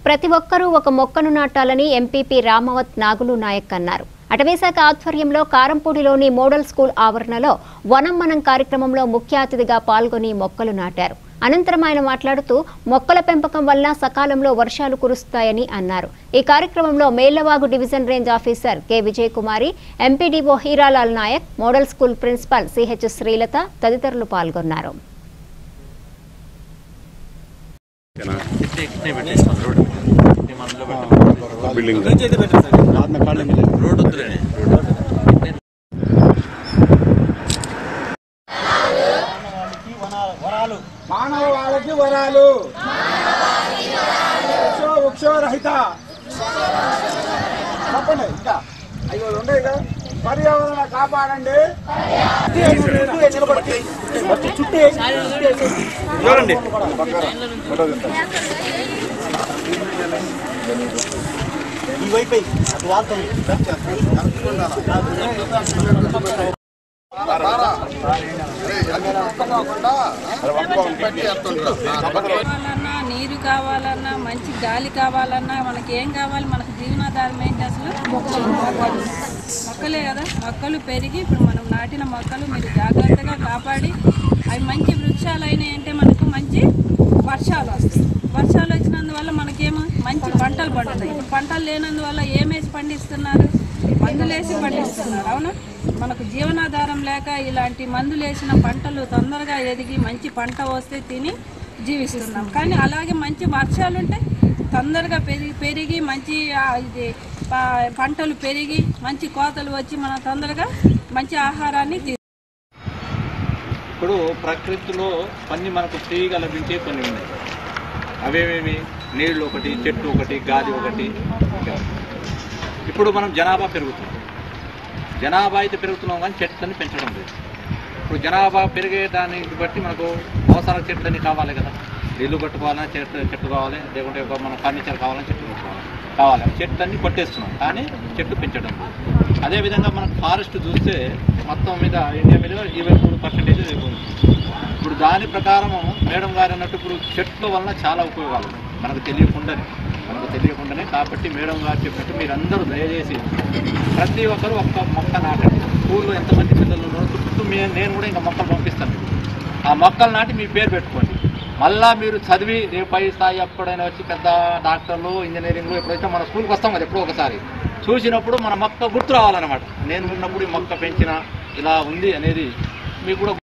ప్రతి ఒక్కరూ ఒక మొక్కను నాటాలని ఎంపీపీ రామవత్ నాగులు నాయక్ అన్నారు అటవీశాఖ ఆధ్వర్యంలో కారంపూడిలోని మోడల్ స్కూల్ ఆవరణలో వనం మనం కార్యక్రమంలో ముఖ్య అతిథిగా పాల్గొని మొక్కలు నాటారు అనంతరం ఆయన మాట్లాడుతూ మొక్కల పెంపకం వల్ల సకాలంలో వర్షాలు కురుస్తాయని అన్నారు ఈ కార్యక్రమంలో Mellavagu division range officer K Vijay Kumari MPDO Hiralal Nayak model school principal CH Srilatha తదితరులు పాల్గొన్నారు ఇట్నే ఇట్నే పెట్టేస్తాం రోడ్డు ఇట్నే మనలో పెట్టాం బిల్డింగ్ రోడ్డు వద్దులేనే రోడ్డు ఇట్నే మానవాళికి వరాలు వృక్షో వృక్షోరహిత చెప్పండి ఇంకా అయ్యో ఉన్నాయి కదా పర్యావరణ కాపాడండి నిలబడి చుట్టూ చూడండి ఈ వైపు అటు వాళ్తుంది కావాలన్నా నీరు కావాలన్నా మంచి గాలి కావాలన్నా మనకి ఏం కావాలి మనకు జీవనాధారం ఏంటి అసలు మొక్కలు మొక్కలే కదా మొక్కలు పెరిగి ఇప్పుడు మనం నాటిన మొక్కలు మీరు జాగ్రత్తగా కాపాడి అవి మంచి వృక్షాలు అయినాయి అంటే మనకు మంచి వర్షాలు వస్తాయి వర్షాలు వచ్చినందువల్ల మనకేమో మంచి పంటలు పండుతాయి ఇప్పుడు పంటలు లేనందువల్ల ఏమేసి పండిస్తున్నారు మందులేసి పండిస్తున్నారు అవునా మనకు జీవనాధారం లేక ఇలాంటి మందులేసిన పంటలు తొందరగా ఎదిగి మంచి పంట వస్తే తిని జీవిస్తున్నాం కానీ అలాగే మంచి వర్షాలు ఉంటే తొందరగా పెరిగి పెరిగి మంచి ఆ, ఇది ప- పంటలు పెరిగి మంచి కోతలు వచ్చి మనం తొందరగా మంచి ఆహారాన్ని తీ ఇప్పుడు ప్రకృతిలో కొన్ని మనకు ఫ్రీగా లభించే కొన్ని ఉన్నాయి అవేమేమి నీళ్ళు ఒకటి చెట్టు ఒకటి గాలి ఒకటి ఇప్పుడు మనం జనాభా పెరుగుతున్నాం జనాభా అయితే పెరుగుతున్నాం కానీ చెట్లని పెంచడం లేదు ఇప్పుడు జనాభా పెరిగే దాన్ని బట్టి మనకు అవసరాల చెట్లని కావాలి కదా ఇల్లు కట్టుకోవాలన్నా చెట్టు చెట్టు కావాలి లేకుంటే ఒక మన ఫర్నిచర్ కావాలని చెట్టు కట్టుకోవాలి కావాలి చెట్లన్నీ కొట్టేస్తున్నాం కానీ చెట్టు పెంచడం లేదు అదేవిధంగా మనకు ఫారెస్ట్ చూస్తే మొత్తం మీద ఇండియా మీద ఇరవై మూడు పర్సెంటేజ్ ఇప్పుడు దాని ప్రకారము మేడం గారు అన్నట్టు ఇప్పుడు చెట్ల వలన చాలా ఉపయోగాలు ఉన్నాయి. మనకు తెలియకుండానే మనకు తెలియకుండానే కాబట్టి మేడం గారు చెప్పినట్టు మీరందరూ దయచేసి ప్రతి ఒక్కరు ఒక్క మొక్క నాటండి స్కూల్లో ఎంతమంది పిల్లలు ఉన్నారో చుట్టూ మే నేను కూడా ఇంకా మొక్కలు పంపిస్తాను మీకు ఆ మొక్కలు నాటి మీ పేరు పెట్టుకోండి మళ్ళా మీరు చదివి రేపు పై స్థాయి ఎప్పుడైనా వచ్చి పెద్ద డాక్టర్లు ఇంజనీరింగ్లు ఎప్పుడైతే మన స్కూల్కి వస్తాం కదా ఎప్పుడో ఒకసారి చూసినప్పుడు మన మొక్క గుర్తు రావాలన్నమాట నేను ఉన్నప్పుడు ఈ మొక్క పెంచిన ఇలా ఉంది అనేది మీకు కూడా